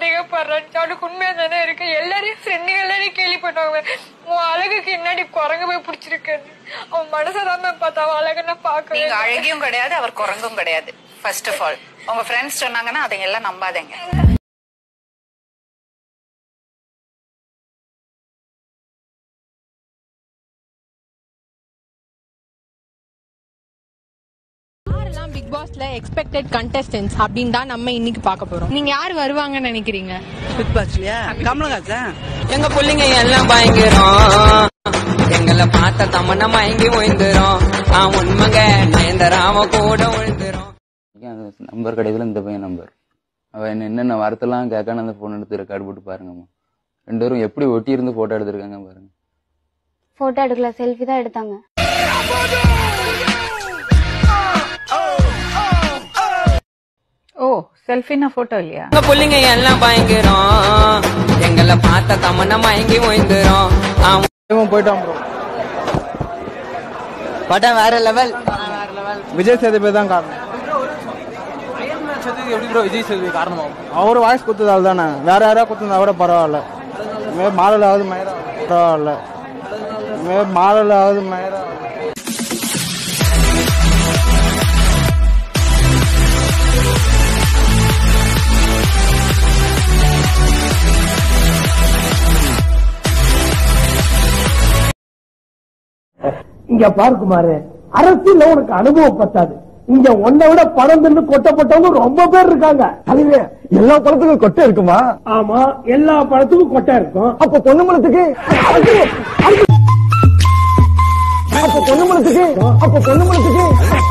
சந்தேகப்படுறான்னு அவனுக்கு உண்மையா தானே இருக்கு எல்லாரையும் ஃப்ரெண்டுங்க எல்லாரையும் கேள்விப்பட்டாங்க உன் அழகுக்கு என்னடி குரங்கு போய் பிடிச்சிருக்குன்னு அவன் மனசதான் மேம் பார்த்தா அவன் அழகை நான் பார்க்கவே நீங்க இல்லை. அழகியும் கிடையாது அவர் குரங்கும் கிடையாது ஃபர்ஸ்ட் ஆஃப் ஆல் உங்க ஃப்ரெண்ட்ஸ் சொன்னாங்கன்னா அதை எல்லாம் நம்பாதீங்க யாரெல்லாம் பிக் பாஸ்ல எக்ஸ்பெக்டட் கண்டஸ்டன்ஸ் அப்படின்னு தான் நம்ம இன்னைக்கு பார்க்க போறோம் நீங்க யார் வருவாங்கன்னு நினைக்கிறீங்க பிக் பாஸ்லயா கமலஹாசன் எங்க புள்ளைங்க எல்லாம் பயங்கரம் எங்களை பார்த்த தமன மயங்கி விழுந்துரும் நான் உண்மைங்க நயன்தராம கூட விழுந்துரும் அந்த நம்பர் கிடைக்கல இந்த பையன் நம்பர் அவன் என்ன என்னென்ன வார்த்தைலாம் கேட்கான அந்த ஃபோன் எடுத்து ரெக்கார்டு போட்டு பாருங்கம்மா ரெண்டு பேரும் எப்படி ஒட்டி இருந்து போட்டோ எடுத்திருக்காங்க பாருங்க போட்டோ எடுக்கல செல்ஃபி தான் எடுத்தாங்க ஓ செல்ஃபின்னா போட்டோ இல்லையா எங்க புள்ளைங்க எல்லாம் பயங்கரம் எங்களை பார்த்த தமன மயங்கி விழுந்துரும் நான் போயிட்டான் ப்ரோ படம் வேற லெவல் விஜய் சேதுபதி தான் காரணம் எப்படி ப்ரோ விஜய் சேதுபதி காரணமாகும் அவர் வாய்ஸ் குத்துதால் தானே வேற யாராவது குத்துந்தா கூட பரவாயில்ல மே மாடலாவது மயிரா பரவாயில்ல மே மாடலாவது மயிரா இங்க பார்க்குமாரு அரசியல்ல உனக்கு அனுபவம் பத்தாது இங்க உன்னை விட பணம் தின்னு கொட்டப்பட்டவங்க ரொம்ப பேர் இருக்காங்க அதுவே எல்லா படத்துக்கும் கொட்டை இருக்குமா ஆமா எல்லா படத்துக்கும் கொட்டை இருக்கும் அப்ப பொண்ணுமலத்துக்கு அப்ப பொண்ணுமலத்துக்கு அப்ப பொண்ணுமலத்துக்கு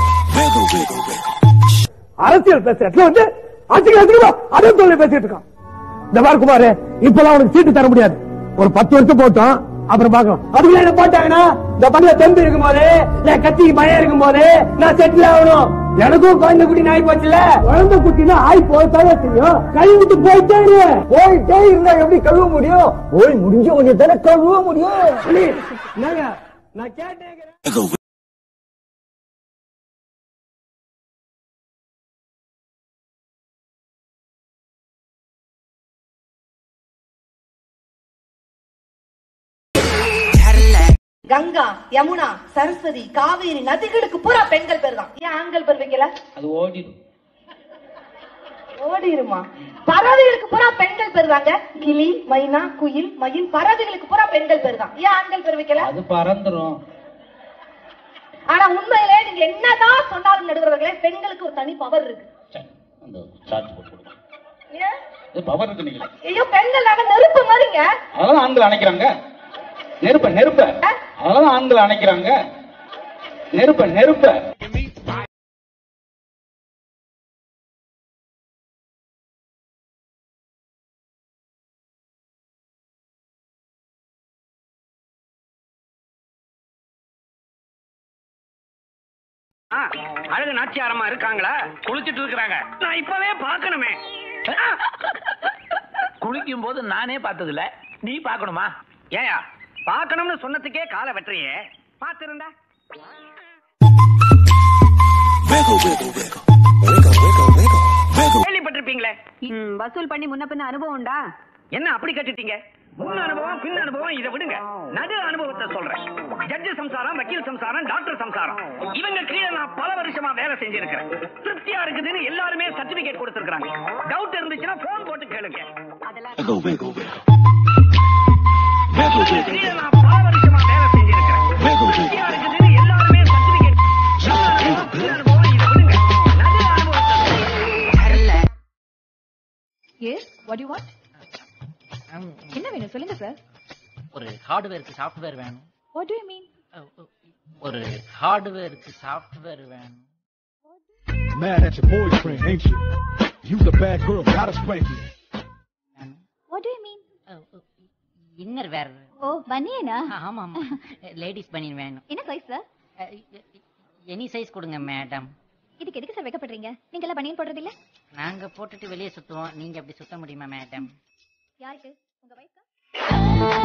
அரசியல் பேசுற இடத்துல வந்து ஆட்சிக்கு அதே தொழில் பேசிட்டு இருக்கான் இந்த பார்க்குமாரு இப்பெல்லாம் உனக்கு சீட்டு தர முடியாது ஒரு பத்து வருஷம் போட்டோம் அப்புறம் பாக்கலாம் அதுக்குள்ள என்ன போட்டாங்கன்னா இந்த பண்டிகை தெம்பு இருக்கும் போது இல்ல கத்திக்கு பயம் இருக்கும் போது நான் செட்டில் ஆகணும் எனக்கும் குழந்தை குட்டி நாய் போச்சுல குழந்தை குட்டினா ஆய் போய்த்தானே தெரியும் கழுவிட்டு போயிட்டே இரு. போயிட்டே இருந்தா எப்படி கழுவ முடியும் போய் முடிஞ்ச உடனே தானே கழுவ முடியும் என்னங்க நான் கேட்டேன் கங்கா யமுனா சரஸ்வதி காவேரி நதிகளுக்கு பூரா பெண்கள் பேர் தான் ஏன் ஆண்கள் பேர் வைக்கல அது ஓடிடும் ஓடிருமா பறவைகளுக்கு பூரா பெண்கள் பேர் தாங்க கிளி மைனா குயில் மயில் பறவைகளுக்கு பூரா பெண்கள் பேர் தான் ஏன் ஆண்கள் பேர் வைக்கல அது பறந்துரும் ஆனா உண்மையிலே நீங்க என்னதான் சொன்னாலும் நடுவர்களே பெண்களுக்கு ஒரு தனி பவர் இருக்கு அந்த சார்ஜ் போட்டு கொடுங்க ஏன்? இது பவர் இருக்கு நீங்க ஐயோ பெண்கள் நாங்க நெருப்பு மாதிரிங்க அதெல்லாம் ஆண்கள் அணைக்கிறாங்க நெருப்ப நெருப்ப அதெல்லாம் ஆண்கள் அணைக்கிறாங்க நெருப்ப நெருப்ப அழகு நாச்சியாரமா இருக்காங்களா குளிச்சிட்டு இருக்கிறாங்க நான் இப்பவே பார்க்கணுமே குளிக்கும் போது நானே பார்த்தது இல்ல நீ பார்க்கணுமா ஏயா பார்க்கணும்னு சொன்னதுக்கே காலை வெட்டுறியே பார்த்திருந்தா கேள்விப்பட்டிருப்பீங்களே வசூல் பண்ணி முன்ன பின்ன அனுபவம் உண்டா என்ன அப்படி கட்டிட்டீங்க முன் அனுபவம் பின் அனுபவம் இதை விடுங்க நடு அனுபவத்தை சொல்றேன் ஜட்ஜு சம்சாரம் வக்கீல் சம்சாரம் டாக்டர் சம்சாரம் இவங்க கீழே நான் பல வருஷமா வேலை செஞ்சிருக்கிறேன் திருப்தியா இருக்குதுன்னு எல்லாருமே சர்டிபிகேட் கொடுத்திருக்காங்க டவுட் இருந்துச்சுன்னா போன் போட்டு கேளுங்க இவங்க கீழே நான் பல வருஷமா வேலை செஞ்சிருக்கிறேன் திருப்தியா இருக்குதுன்னு எல்லாருமே சர்டிபிகேட் பின் அனுபவம் இதை விடுங்க நடு அனுபவத்தை எஸ் வாட் யூ வாண்ட் என்ன வேணும் சொல்லுங்க சார் ஒரு ஹார்ட்வேருக்கு சாஃப்ட்வேர் வேணும் வாட் டு யூ மீன் ஒரு ஹார்ட்வேருக்கு சாஃப்ட்வேர் வேணும் Mad at your boyfriend, ain't you? You's a bad girl, gotta spank you. What do you mean inner wear ஓ பனியனா ஆமா ஆமா லேடிஸ் பனியன் வேணும் என்ன சைஸ் சார் எனி சைஸ் கொடுங்க மேடம் இதுக்கு எதுக்கு சார் வைக்கப்படுறீங்க நீங்க எல்லாம் பனியன் போடுறது இல்ல நாங்க போட்டுட்டு வெளியே சுத்துவோம் நீங்க அப்படி சுத்த முடியுமா மேடம் யாருக்கு உங்க வயசு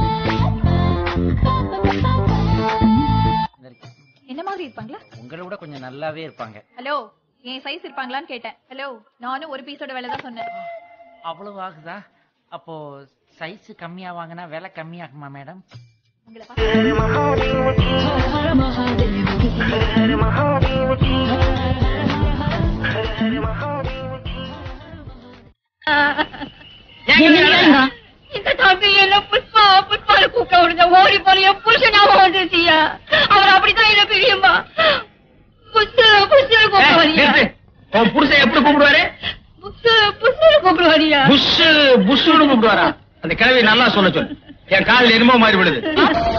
என்ன மாதிரி இருப்பாங்களா உங்களை விட கொஞ்சம் நல்லாவே இருப்பாங்க ஹலோ என் சைஸ் இருப்பாங்களான்னு கேட்டேன் ஹலோ நானும் ஒரு பீஸோட விலை தான் சொன்னேன் அவ்வளவு ஆகுதா அப்போ சைஸ் கம்மியா வாங்கினா விலை கம்மியாகுமா மேடம் இந்த தம்பி என்ன புஷ்பா புஷ்பால கூப்பிட்ட விடுங்க ஓடி போல என் புருஷனாக வந்துருச்சியா அவர் அப்படிதான் என்ன பிரியுமா புஷ்டு புஷ்டு கூப்பிட்டு வரியா உன் புருஷன் எப்படி கூப்பிடுவாரு புஷ்டு புஷ்டு கூப்பிட்டு வரியா புஷ் புஷ்னு கூப்பிடுவாரா அந்த கிழவி நல்லா சொல்ல சொல்லு என் காலில் என்னமோ மாறி விடுது